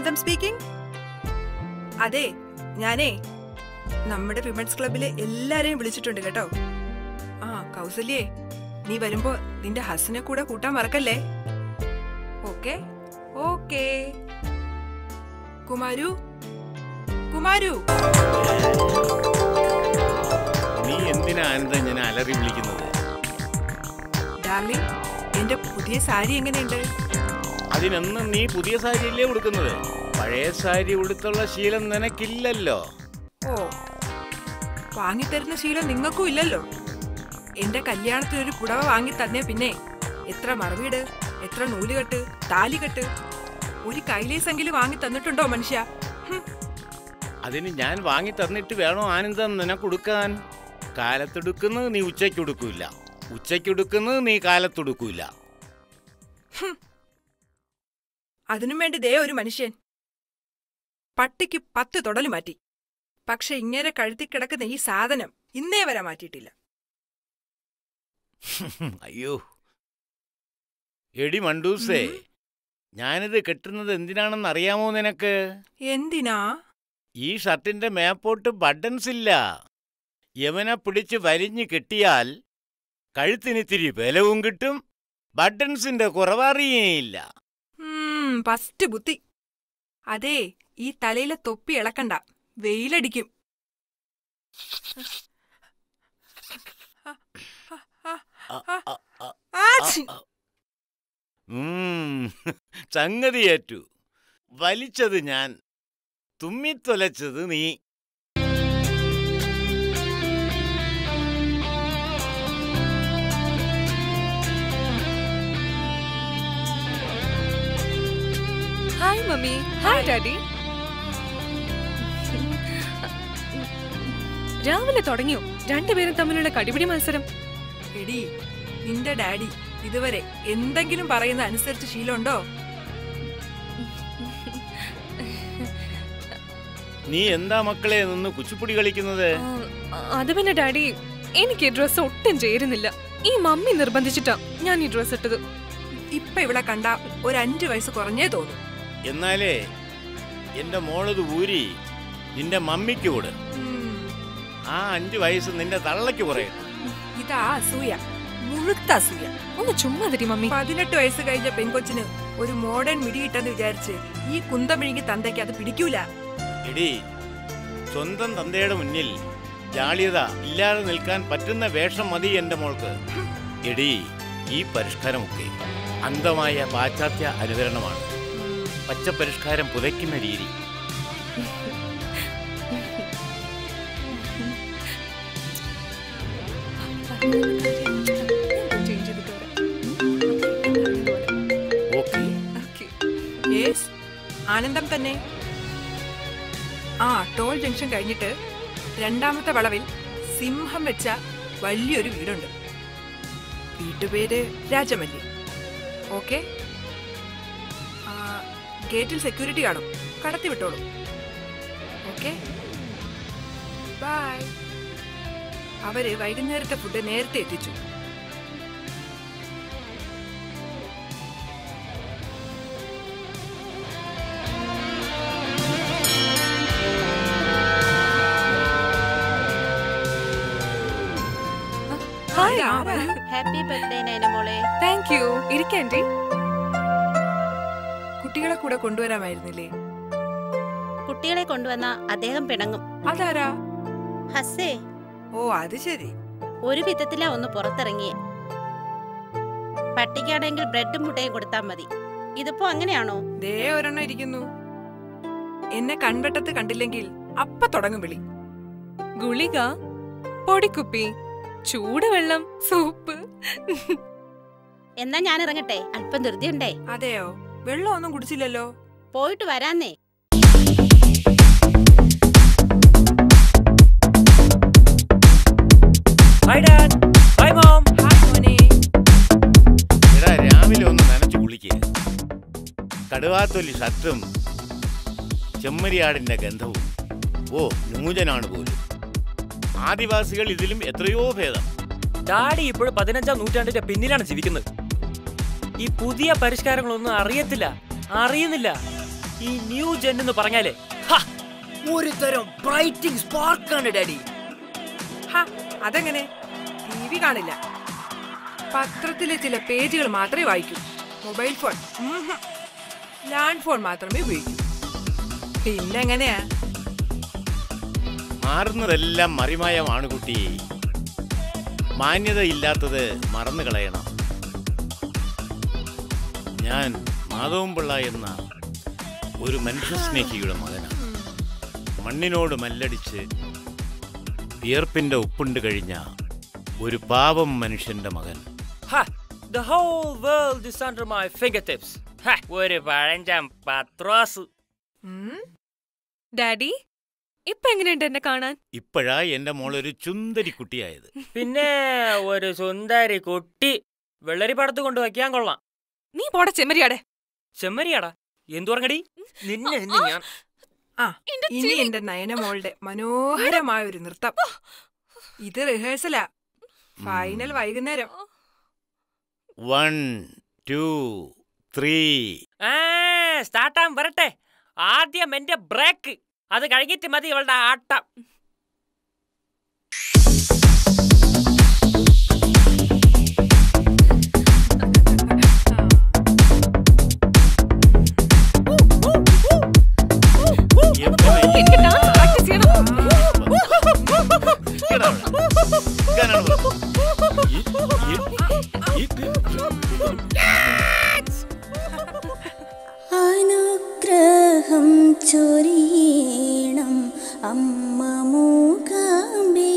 ആനന്ദം സ്പീക്കിംഗ് അതെ ഞാനേ നമ്മുടെ വിമൻസ് ക്ലബിലെ എല്ലാരെയും വിളിച്ചിട്ടുണ്ട് കേട്ടോ ആ കൗസല്യേ നീ വരുമ്പോ നിന്റെ ഹസ്സിനെ കൂടെ കൂട്ടാൻ മറക്കല്ലേ ഓക്കെ ഓക്കെ കുമാരു കുമാരു നീ എന്തിനാ ആനന്ദ ഞാൻ അലറി വിളിക്കുന്നത് ഡാർലിംഗ് എന്റെ പുതിയ സാരി എങ്ങനെയുണ്ട് അതിനെന്നും നീ പുതിയ സാരിയല്ലേ ഉടുക്കുന്നത് പഴയ സാരി ഉടുത്തുള്ള ശീലം നിനക്കില്ലല്ലോ ഓ വാങ്ങിത്തരുന്ന ശീലം നിങ്ങൾക്കും ഇല്ലല്ലോ എന്റെ കല്യാണത്തിന് ഒരു പുടവ വാങ്ങി തന്നെ പിന്നെ എത്ര മറവീട് എത്ര നൂലുകെട്ട് താലികെട്ട് ഒരു കൈലേസെങ്കിലും വാങ്ങി തന്നിട്ടുണ്ടോ മനുഷ്യ ഹും, അതിന് ഞാൻ വാങ്ങി തന്നിട്ട് വേണോ ആനന്ദം നിനക്കൊടുക്കാൻ കാലത്തെടുക്കുന്നത് നീ ഉച്ചയ്ക്കൊടുക്കൂല ഉച്ചയ്ക്കൊടുക്കുന്നത് നീ കാലത്തൊടുക്കൂല അതിനും വേണ്ടി ദേ ഒരു മനുഷ്യൻ പട്ടിക്ക് പത്ത് തൊടല് മാറ്റി പക്ഷെ ഇങ്ങനെ കഴുത്തി കിടക്കുന്ന ഈ സാധനം ഇന്നേ വരെ മാറ്റിയിട്ടില്ല അയ്യോ എടി മണ്ടൂസേ ഉം. ഞാനിത് കെട്ടുന്നത് എന്തിനാണെന്ന് അറിയാമോ നിനക്ക് എന്തിനാ ഈ ഷർട്ടിന്റെ മേപ്പോട്ട് ബട്ടൺസ് ഇല്ല യവനെ പിടിച്ച് വലിഞ്ഞു കെട്ടിയാൽ കഴുത്തിനിത്തിരി ബലവും കിട്ടും ബട്ടൺസിന്റെ കുറവറിയേയില്ല ഉം, ഫസ്റ്റ് ബുദ്ധി അതെ ഈ തലയിലെ തൊപ്പി ഇളക്കണ്ട വെയിലടിക്കും അ, അ, അ, ആച്ചി. അ, അ. ഉം, സംഗതിയേറ്റു വലിച്ചത് ഞാൻ തുമ്മിത്തൊലച്ചത് നീ ഹായ് മമ്മി ഹായ് ഡാഡി രാവിലെ തുടങ്ങിയോ രണ്ടുപേരും തമ്മിലുള്ള കടിപിടി മത്സരം എടി നിന്റെ ഡാഡി ഇതുവരെ എന്തെങ്കിലും പറയുന്ന അനുസരിച്ച് ശീലമുണ്ടോ നീ എന്താ മക്കളെ നിന്ന് കുച്ചിപ്പുടി കളിക്കുന്നത് ആ, അത് പിന്നെ ഡാഡി എനിക്ക് ഈ ഡ്രസ്സ് ഒട്ടും ചേരുന്നില്ല ഈ മമ്മി നിർബന്ധിച്ചിട്ടാ ഞാൻ ഈ ഡ്രസ്സ് ഇട്ടത് ഇപ്പൊ ഇവിടെ കണ്ട ഒരു അഞ്ചു വയസ്സ് കുറഞ്ഞേ തോന്നും എന്നാലേ എന്റെ മോളത് ഊരി നിന്റെ മമ്മിക്ക് കൊടു ഉം, ആ അഞ്ചു വയസ്സ് നിന്റെ തള്ളയ്ക്ക് പറയട്ടെ ഇതാ അസൂയ മുഴുത്ത അസൂയ ഒന്ന് ചുമ്മാ തരി മമ്മി പതിനെട്ട് വയസ്സ് കഴിഞ്ഞ പെൺകൊച്ചിന് ഒരു മോഡേൺ മിടി കിട്ടെന്ന് വിചാരിച്ച് ഈ കുന്തമിഴുകി തന്തയ്ക്ക് അത് പിടിക്കൂല എടി സ്വന്തം തന്തയുടെ മുന്നിൽ ജാള്യത ഇല്ലാതെ നിൽക്കാൻ പറ്റുന്ന വേഷം മതി എന്റെ മോൾക്ക് എടി ഈ പരിഷ്കാരമൊക്കെ അന്ധമായ പാശ്ചാത്യ അനുകരണമാണ് പച്ച പരിഷ്കാരം പുതയ്ക്കുന്ന രീതി ചേഞ്ച് ചെയ്തിട്ട് ഓക്കെ ഓക്കെ യേസ് ആനന്ദം തന്നെ ആ ടോൾ ജംഗ്ഷൻ കഴിഞ്ഞിട്ട് രണ്ടാമത്തെ വളവിൽ സിംഹം വെച്ച വലിയൊരു വീടുണ്ട് വീട്ടുപേര് രാജമല്ലി ഓക്കെ ഗേറ്റിൽ സെക്യൂരിറ്റി കാണും കടത്തി വിട്ടോളൂ ഓക്കെ ബൈ അവര് വൈകുന്നേരത്തെ ഫുഡ് നേരത്തെ എത്തിച്ചു ഹായ് ആ, വരൂ. ഹാപ്പി ബർത്ത്ഡേ നൈന മോളെ താങ്ക് യു ഇരിക്കാൻറ്റി കുട്ടികളെ കൂടെ കൊണ്ടുവരാമായിരുന്നില്ലേ കുട്ടികളെ കൊണ്ടുവന്ന അദ്ദേഹം പിണങ്ങും അതാരാ ഹസ്സേ ഓ അത് ശരി ഒരു വിധത്തിലാ ഒന്ന് പുറത്തിറങ്ങിയേ പട്ടിക്കാണെങ്കിൽ ബ്രെഡും മുട്ടയും കൊടുത്താൽ മതി ഇതിപ്പോ അങ്ങനെയാണോ ദേ ഒരെണ്ണം ഇരിക്കുന്നു എന്നെ കൺവെട്ടത്ത് കണ്ടില്ലെങ്കിൽ അപ്പ തുടങ്ങും വിളി ഗുളിക പൊടിക്കുപ്പി ചൂടുവെള്ളം സൂപ്പ് എന്നാ ഞാൻ ഇറങ്ങട്ടെ അല്പം ധൃതിയുണ്ടേ അതെയോ വെള്ളമൊന്നും കുടിച്ചില്ലല്ലോ പോയിട്ട് വരാന്നേ Bye, Dad. Bye, Mom. Hi മോനെ എടാ രാവിലെ ഒന്ന് നനച്ചു കുളിക്കുക കടുവാത്തൊലി ഷർട്ടും ചെമ്മരിയാടിന്റെ ഗന്ധവും ഓ ന്യൂജനാണ് പോലും ആദിവാസികൾ ഇതിലും എത്രയോ ഭേദം ഡാഡി ഇപ്പോഴും പതിനഞ്ചാം നൂറ്റാണ്ടിന്റെ പിന്നിലാണ് ജീവിക്കുന്നത് ഈ പുതിയ പരിഷ്കാരങ്ങളൊന്നും അറിയത്തില്ല അറിയുന്നില്ല ഈ ന്യൂ ജെൻ എന്ന് പറഞ്ഞാലേ ഹ, ഒരു തരം ബ്രൈറ്റിംഗ് സ്പാർക്കാണ് ഡാഡി ഹ, അതെങ്ങനെ ടി വി കാണില്ല പത്രത്തിലെ ചില പേജുകൾ മാത്രമേ വായിക്കൂ മൊബൈൽ ഫോൺ ഉംഹും. ലാൻഡ് ഫോൺ മാത്രമേ ഉപയോഗിക്കൂ പിന്നെങ്ങനെയാ മാറുന്നതെല്ലാം മറിമായമാണ് കുട്ടി മാന്യതയില്ലാത്തത് മറന്നു കളയണം ഞാൻ മാധവൻപിള്ള എന്ന ഒരു മനുഷ്യസ്നേഹിയുടെ മകനാണ് മണ്ണിനോട് മല്ലടിച്ച് വിയർപ്പിന്റെ ഉപ്പുണ്ട് കഴിഞ്ഞ ഒരു പാവം മനുഷ്യന്റെ മകൻ the whole world is under my finger tips ഒരു പഴഞ്ചാം പത്രോസ് ഉം? ഡാഡി ഇപ്പൊ എങ്ങനെയുണ്ട് എന്നെ കാണാൻ ഇപ്പോഴാ എന്റെ മോളൊരു ചുന്തരി കുട്ടിയായത് പിന്നെ ഒരു സുന്ദരി കുട്ടി വെള്ളരി പടത്ത് കൊണ്ട് വയ്ക്കാൻ കൊള്ളാം നീ പോടെ ചെമ്മരിയാടെ ചെമ്മരിയാടാ എന്തു പറഞ്ഞടി നിന്നെ ഇന്ന് ഞാൻ ആ എന്റെ ഇനി ചെവി. എന്റെ നയനമോളുടെ മനോഹരമായ ഒരു നൃത്തം ഇത് റിഹേഴ്സലാ ഫൈനൽ വൈകുന്നേരം വൺ ടു ത്രീ ആ സ്റ്റാർട്ടാൻ വരട്ടെ ആദ്യം എന്റെ ബ്രേക്ക് അത് കഴിഞ്ഞിട്ട് മതി ഇവളുടെ ആട്ടം എനിക്ക് ഡാൻസ് പ്രാക്ടീസ് ചെയ്യണം അനുഗ്രഹം ചൊരിയണം അമ്മ മൂകാമ്പേ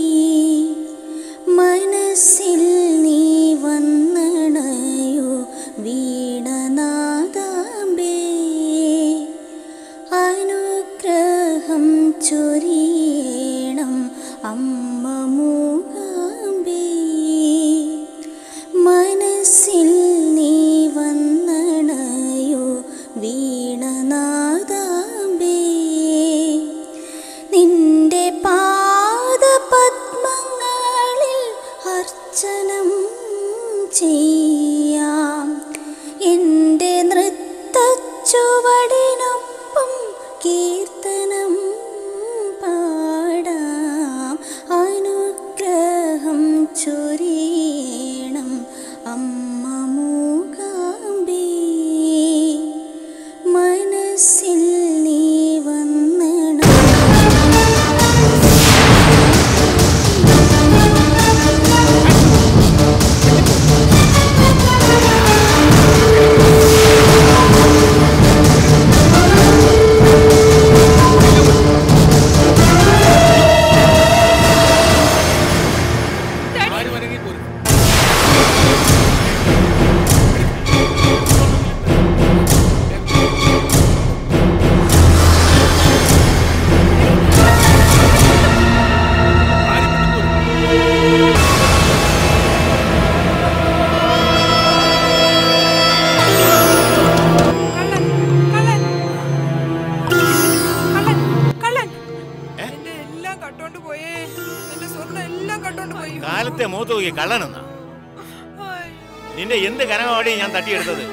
മനസ്സിൽ നീ വന്നണയോ വീണനാദാമ്പേ അനുഗ്രഹം ചൊരിയണം അമ്മ മൂകാമ്പേ മനസ്സിൽ നീ വന്നണയോ വീണനാദാമ്പേ നിന്റെ പാദപത്മങ്ങളിൽ അർച്ചനം ചെയ്യാം എൻ്റെ നൃത്തച്ചുവടിനൊപ്പം കീർത്തനം പാടാം അനുഗ്രഹം ചൊരിയണം അമ്മ മൂകാമ്പേ മനസ്സിൽ നീ വന്നണം കള്ളൻ കള്ളൻ കള്ളൻ കള്ളൻ എന്റെ എല്ലാം കട്ടോണ്ട് പോയേ എന്റെ സ്വർണ്ണം എല്ലാം കട്ടോണ്ട് പോയി കാലത്തെ മൂത്ത് നോക്കി കള്ളനെന്ന അയ്യോ. നിന്റെ എന്ത് കനകവാടി ഞാൻ തട്ടിയെടുത്തത്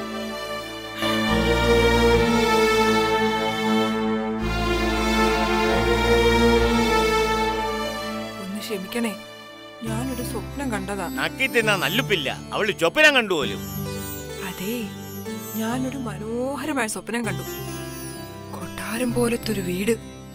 ഒന്ന് ക്ഷമിക്കണേ ഞാനൊരു സ്വപ്നം കണ്ടതാ നക്കി തിന്നാ നല്ലുപ്പില്ല അവള് ചൊപ്പനം കണ്ടുപോലും അതേ ഞാനൊരു മനോഹരമായ സ്വപ്നം കണ്ടു കൊട്ടാരം പോലത്തെ ഒരു വീട്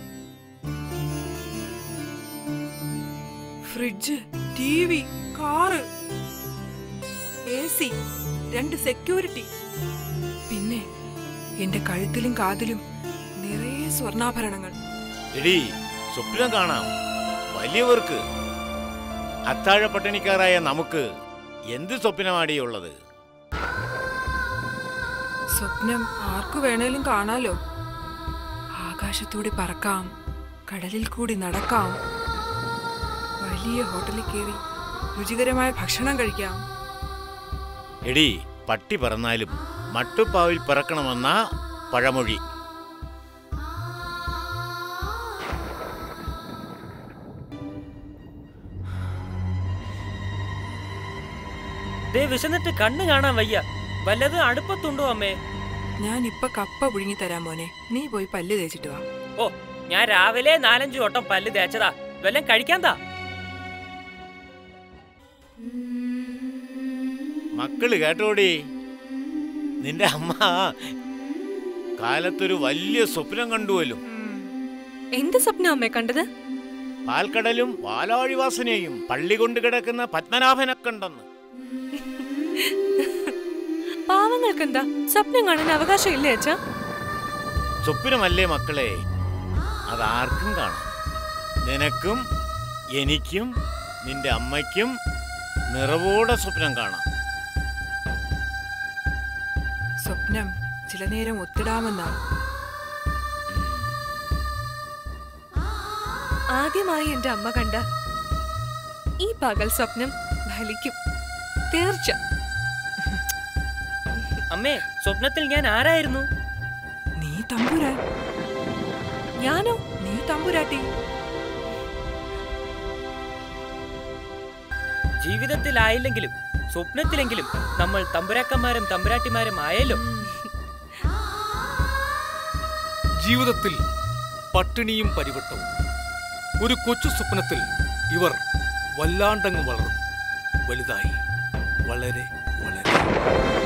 fridge T V car A C രണ്ട് സെക്യൂരിറ്റി പിന്നെ എന്റെ കഴുത്തിലും കാതിലും നിറയെ സ്വർണ്ണാഭരണങ്ങൾ എടി സ്വപ്നം കാണാം വലിയവർക്ക് അത്താഴ പട്ടിണിക്കാരായ നമുക്ക് എന്ത് സ്വപ്നമാടിയുള്ളത് സ്വപ്നം ആർക്കു വേണേലും കാണാലോ ആകാശത്തൂടെ പറക്കാം കടലിൽ കൂടി നടക്കാം വലിയ ഹോട്ടലിൽ കയറി രുചികരമായ ഭക്ഷണം കഴിക്കാം എടി പട്ടി പറന്നാലും മട്ടുപ്പാവിൽ പറക്കണമെന്ന പഴമൊഴി ദേ വിശന്നിട്ട് കണ്ണ് കാണാൻ വയ്യ വല്ലത് അടുപ്പത്തുണ്ടോ അമ്മേ ഞാൻ ഇപ്പൊ കപ്പ പുഴുങ്ങി തരാൻ മോനെ നീ പോയി പല്ല് തേച്ചിട്ട് വാ ഓ ഞാൻ രാവിലെ നാലഞ്ചു വട്ടം പല്ല് തേച്ചതാ വല്ലതും കഴിക്കാൻ താ മക്കള് കേട്ടോടി നിന്റെ അമ്മ കാലത്തൊരു വലിയ സ്വപ്നം കണ്ടുവല്ലോ എന്ത് സ്വപ്നം അമ്മേ കണ്ടത് പാൽക്കടലും പാലാഴിവാസനെയും പള്ളി കൊണ്ട് കിടക്കുന്ന പത്മനാഭനെ കണ്ടെന്ന് പാവങ്ങൾക്ക് എന്താ സ്വപ്നം കാണാൻ അവകാശം ഇല്ലേ അച്ഛാ സ്വപ്നമല്ലേ മക്കളെ അതാർക്കും കാണാം നിനക്കും എനിക്കും നിന്റെ അമ്മയ്ക്കും നിറവോടെ സ്വപ്നം കാണാം സ്വപ്നം ചില നേരം ഒത്തിടാമെന്നാ ആദ്യമായി എന്റെ അമ്മ കണ്ട ഈ പകൽ സ്വപ്നം ഫലിക്കും തീർച്ച അമ്മേ സ്വപ്നത്തിൽ ഞാൻ ആരായിരുന്നു നീ തമ്പുരാൻ ഞാനോ നീ തമ്പുരാട്ടി ജീവിതത്തിലായില്ലെങ്കിലും സ്വപ്നത്തിലെങ്കിലും നമ്മൾ തമ്പുരാക്കന്മാരും തമ്പുരാട്ടിമാരും ആയല്ലോ ജീവിതത്തിൽ പട്ടിണിയും പരിവട്ടവും ഒരു കൊച്ചു സ്വപ്നത്തിൽ ഇവർ വല്ലാണ്ടങ്ങ് വളർന്നു വലുതായി വളരെ വളരെ